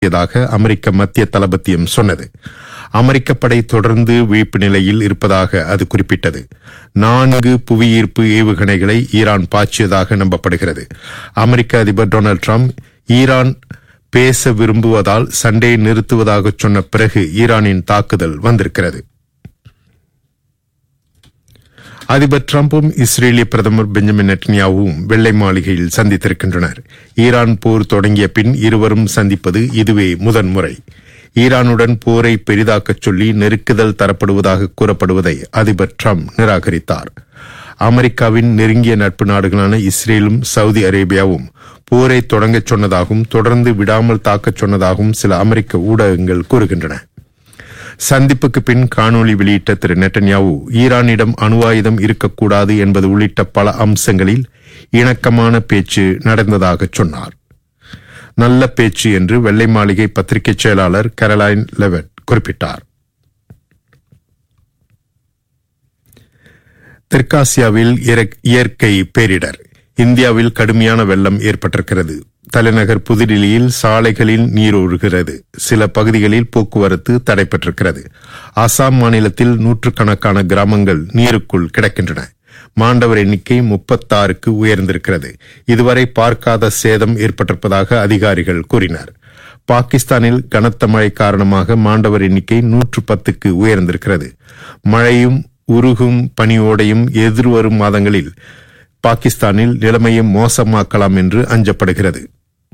தாக அமெரிக்க மத்திய தளபத்தியம் சொன்னது அமெரிக்க படை தொடர்ந்து விழிப்பு நிலையில் இருப்பதாக அது குறிப்பிட்டது நான்கு புவியீர்ப்பு ஏவுகணைகளை ஈரான் பாய்ச்சியதாக நம்பப்படுகிறது அமெரிக்க அதிபர் டொனால்டு டிரம்ப் ஈரான் பேச விரும்புவதால் சண்டையை நிறுத்துவதாக சொன்ன பிறகு ஈரானின் தாக்குதல் வந்திருக்கிறது அதிபர் டிரம்பும் இஸ்ரேலிய பிரதமர் பெஞ்சமின் நெட்டன்யாவும் வெள்ளை மாளிகையில் சந்தித்திருக்கின்றனர் ஈரான் போர் தொடங்கிய பின் இருவரும் சந்திப்பது இதுவே முதன்முறை ஈரானுடன் போரை பெரிதாக்கச் சொல்லி நெருக்குதல் தரப்படுவதாக கூறப்படுவதை அதிபர் டிரம்ப் நிராகரித்தார் அமெரிக்காவின் நெருங்கிய நட்பு நாடுகளான இஸ்ரேலும் சவுதி அரேபியாவும் போரை தொடங்கச் சொன்னதாகவும் தொடர்ந்து விடாமல் தாக்கச் சொன்னதாகவும் சில அமெரிக்க ஊடகங்கள் கூறுகின்றன சந்திப்புக்கு பின் காணொலி வெளியிட்ட திரு நெட்டன்யாவு ஈரானிடம் அணு ஆயுதம் இருக்கக்கூடாது என்பது உள்ளிட்ட பல அம்சங்களில் இணக்கமான பேச்சு நடந்ததாக சொன்னார் நல்ல பேச்சு என்று வெள்ளை மாளிகை பத்திரிகை செயலாளர் கரலைன் லெவட் குறிப்பிட்டார் தெற்காசியாவில் இயற்கை பேரிடர் இந்தியாவில் கடுமையான வெள்ளம் ஏற்பட்டிருக்கிறது தலைநகர் புதுடில்லியில் சாலைகளில் நீர் ஒழுகிறது சில பகுதிகளில் போக்குவரத்து தடைபட்டிருக்கிறது அசாம் மாநிலத்தில் நூற்றுக்கணக்கான கிராமங்கள் நீருக்குள் கிடக்கின்றன மாண்டவர் எண்ணிக்கை முப்பத்தாறுக்கு உயர்ந்திருக்கிறது இதுவரை பார்க்காத சேதம் ஏற்பட்டிருப்பதாக அதிகாரிகள் கூறினர் பாகிஸ்தானில் கனத்த மழை காரணமாக மாண்டவர் எண்ணிக்கை நூற்று பத்துக்கு உயர்ந்திருக்கிறது மழையும் உருகும் பனியோடையும் எதிர்வரும் மாதங்களில் பாகிஸ்தானில் நிலைமையை மோசமாக்கலாம் என்று அஞ்சப்படுகிறது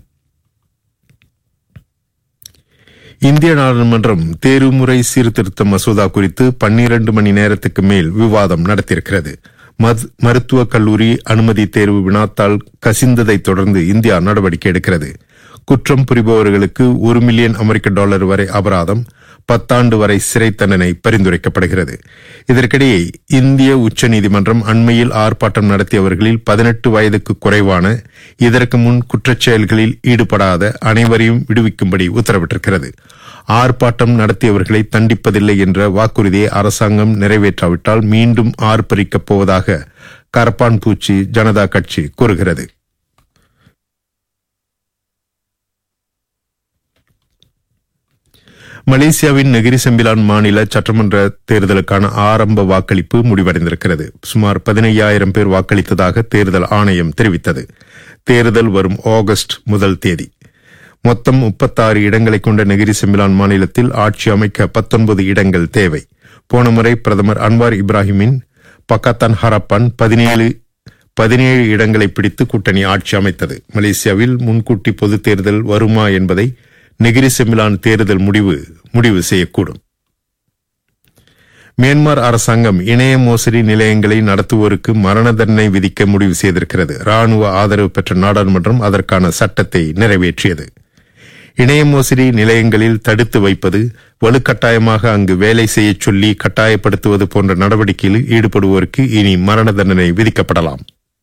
இந்திய நாடாளுமன்றம் தேர்வுமுறை சீர்திருத்த மசோதா குறித்து பன்னிரண்டு மணி நேரத்துக்கு மேல் விவாதம் நடத்தியிருக்கிறது மருத்துவக் கல்லூரி அனுமதி தேர்வு வினாத்தால் கசிந்ததை தொடர்ந்து இந்தியா நடவடிக்கை எடுக்கிறது குற்றம் புரிபவர்களுக்கு ஒரு மில்லியன் அமெரிக்க டாலர் வரை அபராதம் பத்தாண்டு வரை சிறை தண்டனை பரிந்துரைக்கப்படுகிறது இதற்கிடையே இந்திய உச்சநீதிமன்றம் அண்மையில் ஆர்ப்பாட்டம் நடத்தியவர்களில் பதினெட்டு வயதுக்கு குறைவான இதற்கு முன் குற்றச்செயல்களில் ஈடுபடாத அனைவரையும் விடுவிக்கும்படி உத்தரவிட்டிருக்கிறது ஆர்ப்பாட்டம் நடத்தியவர்களை தண்டிப்பதில்லை என்ற வாக்குறுதியை அரசாங்கம் நிறைவேற்றாவிட்டால் மீண்டும் ஆர்ப்பரிக்கப் போவதாக கரப்பான் பூச்சி ஜனதா கட்சி கூறுகிறது மலேசியாவின் நெகிரி செம்பிலான் மாநில சட்டமன்ற தேர்தலுக்கான ஆரம்ப வாக்களிப்பு முடிவடைந்திருக்கிறது சுமார் பதினையாயிரம் பேர் வாக்களித்ததாக தேர்தல் ஆணையம் தெரிவித்தது தேர்தல் வரும் ஆகஸ்ட் முதல் தேதி மொத்தம் முப்பத்தாறு இடங்களை கொண்ட நெகிரி செம்பிலான் மாநிலத்தில் ஆட்சி அமைக்க பத்தொன்பது இடங்கள் தேவை போன முறை பிரதமர் அன்வார் இப்ராஹிமின் பக்காத்தான் ஹரப்பான் பதினேழு பதினேழு இடங்களை பிடித்து கூட்டணி ஆட்சி அமைத்தது மலேசியாவில் முன்கூட்டி பொதுத் தேர்தல் வருமா என்பதை நெகிரி செமிலான் தேர்தல் முடிவு முடிவு செய்யக்கூடும் மியான்மர் அரசாங்கம் இணைய மோசடி நிலையங்களை நடத்துவோருக்கு மரண தண்டனை விதிக்க முடிவு செய்திருக்கிறது ராணுவ ஆதரவு பெற்ற நாடாளுமன்றம் அதற்கான சட்டத்தை நிறைவேற்றியது இணைய மோசடி நிலையங்களில் தடுத்து வைப்பது வலுக்கட்டாயமாக அங்கு வேலை செய்ய சொல்லி கட்டாயப்படுத்துவது போன்ற நடவடிக்கையில் ஈடுபடுவோருக்கு இனி மரண தண்டனை விதிக்கப்படலாம்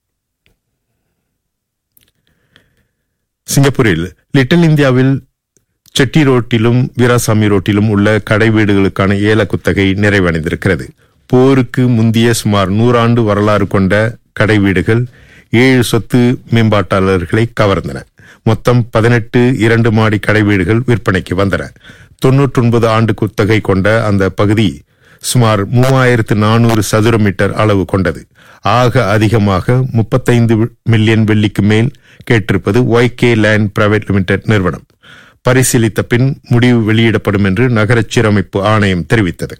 சிங்கப்பூரில் லிட்டில் இந்தியாவில் செட்டி ரோட்டிலும் வீராசாமி ரோட்டிலும் உள்ள கடை வீடுகளுக்கான ஏல குத்தகை நிறைவடைந்திருக்கிறது போருக்கு முந்திய சுமார் நூறாண்டு வரலாறு கொண்ட கடை வீடுகள் ஏழு சொத்து மேம்பாட்டாளர்களை கவர்ந்தன மொத்தம் பதினெட்டு இரண்டு மாடி கடை வீடுகள் விற்பனைக்கு வந்தன தொன்னூற்றொன்பது ஆண்டு குத்தகை கொண்ட அந்த பகுதி சுமார் மூவாயிரத்து நானூறு சதுர மீட்டர் அளவு கொண்டது ஆக அதிகமாக முப்பத்தைந்து மில்லியன் வெள்ளிக்கு மேல் கேட்டிருப்பது Y K land private limited நிறுவனம் பரிசீலித்த பின் முடிவு வெளியிடப்படும் என்று நகர சீரமைப்பு ஆணையம் தெரிவித்தது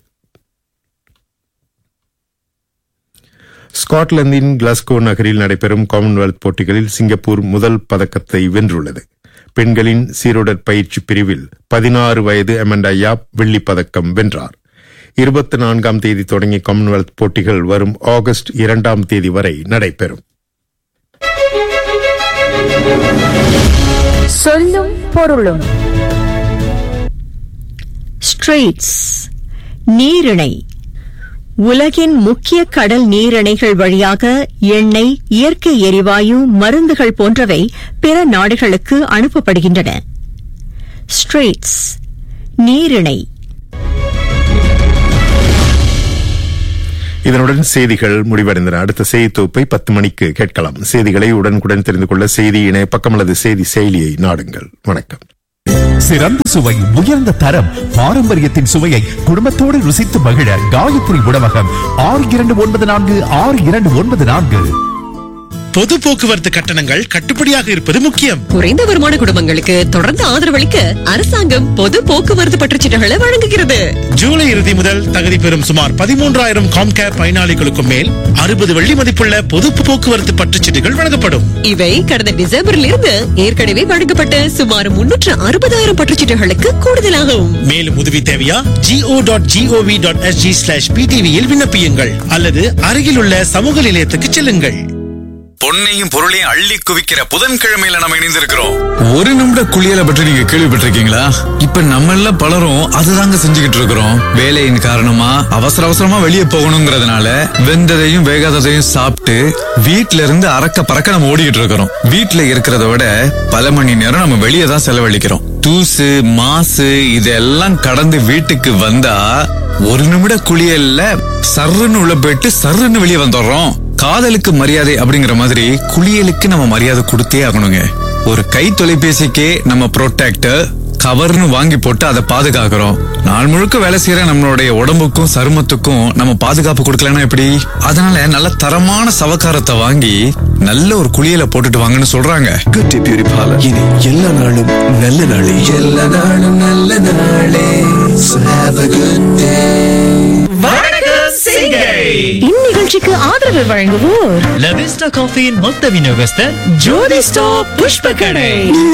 ஸ்காட்லாந்தின் கிளாஸ்கோ நகரில் நடைபெறும் காமன்வெல்த் போட்டிகளில் சிங்கப்பூர் முதல் பதக்கத்தை வென்றுள்ளது பெண்களின் சீருடற் பயிற்சி பிரிவில் பதினாறு வயது எமண்டா யாப் வெள்ளிப் பதக்கம் வென்றார் இருபத்தி நான்காம் தேதி தொடங்கிய காமன்வெல்த் போட்டிகள் வரும் ஆகஸ்ட் இரண்டாம் தேதி வரை நடைபெறும் சொல்லும் பொருளும் ஸ்ட்ரீட்ஸ் நீரிணை உலகின் முக்கிய கடல் நீரிணைகள் வழியாக எண்ணெய் இயற்கை எரிவாயு மருந்துகள் போன்றவை பிற நாடுகளுக்கு அனுப்பப்படுகின்றன ஸ்ட்ரீட்ஸ் நீரிணை இதனுடன் செய்திகள் முடிவடைந்தன அடுத்த செய்தி தொகுப்பை பத்து மணிக்கு கேட்கலாம் செய்திகளை உடனுக்குடன் தெரிந்து கொள்ள செய்தி இணைய பக்கம் அல்லது செய்தி செயலியை நாடுங்கள் வணக்கம் சிறந்த சுவை உயர்ந்த தரம் பாரம்பரியத்தின் சுவையை குடும்பத்தோடு ருசித்து மகிழ காயத்ரி உணவகம் ஆறு இரண்டு ஒன்பது நான்கு ஆறு இரண்டு ஒன்பது நான்கு பொது போக்குவரத்து கட்டணங்கள் கட்டுப்படியாக இருப்பது முக்கியம் குறைந்த வருமான குடும்பங்களுக்கு தொடர்ந்து ஆதரவளிக்க அரசாங்கம் பொது போக்குவரத்து பற்றுச்சீட்டுகளை வழங்குகிறது ஜூலை இறுதி முதல் தகுதி பெறும் சுமார் பதிமூன்றாயிரம் காம்கேர் பயனாளிகளுக்கும் மேல் அறுபது வெள்ளி மதிப்புள்ள பொது போக்குவரத்து பற்றுச்சீட்டுகள் வழங்கப்படும் இவை கடந்த டிசம்பரில் இருந்து ஏற்கனவே வழங்கப்பட்ட சுமார் முன்னூற்று அறுபதாயிரம் பற்றுச்சீட்டுகளுக்கு கூடுதலாகும் மேலும் உதவி தேவையா go dot gov dot SG slash பிடிவியில் விண்ணப்பியுங்கள் அல்லது அருகில் உள்ள சமூக நிலையத்துக்கு செல்லுங்கள் பொன்னையும் பொருளையும் அள்ளி குவிக்கிற புதன்கிழமையில நம்ம இணைந்திருக்கிறோம் ஒரு நிமிட குளியலை பற்றி நீங்க கேள்விப்பட்டிருக்கீங்களா இப்ப நம்ம எல்லாம் பலரும் அதுதாங்க செஞ்சுக்கிட்டு இருக்கிறோம் வேலையின் காரணமா அவசர அவசரமா வெளியே போகணுங்கிறதுனால வெந்ததையும் வேகாததையும் சாப்பிட்டு வீட்ல இருந்து அறக்க பறக்க நம்ம ஓடிக்கிட்டு இருக்கிறோம் வீட்ல இருக்கிறத விட பல மணி நேரம் நம்ம வெளியே தான் செலவழிக்கிறோம் தூசு மாசு இதெல்லாம் கடந்து வீட்டுக்கு வந்தா ஒரு நிமிட குளியல்ல சர்ருன்னு உள்ள போயிட்டு சர்ருன்னு வெளியே வந்துடுறோம் காதலுக்கு மரியாதை அப்படிங்கிற மாதிரி குளியலுக்கு நம்ம மரியாதை கொடுத்தே ஆகணுங்க ஒரு கை தொலைபேசிக்கே நம்ம ப்ரொடெக்டர் கவர்னு வாங்கி போட்டு அதை பாதுகாக்கிறோம் நாள் முழுக்க வேலை செய்யற நம்மளுடைய உடம்புக்கும் சருமத்துக்கும் நம்ம பாதுகாப்பு கொடுக்கலன்னா எப்படி அதனால நல்ல தரமான சவக்காரத்தை வாங்கி நல்ல ஒரு குளியலை போட்டுட்டு வாங்கன்னு சொல்றாங்க குட் டே பியூரி பார்லர் இனி எல்லா நாளும் நல்ல நாளே எல்லா நாளும் நல்ல நாளே So have a good இந்நிகழ்ச்சிக்கு ஆதரவு வழங்குவோர் லவிஸ்டா காஃபியின் மொத்த விநியோகஸ்தர் ஜோதி ஸ்டாப் புஷ்ப கடை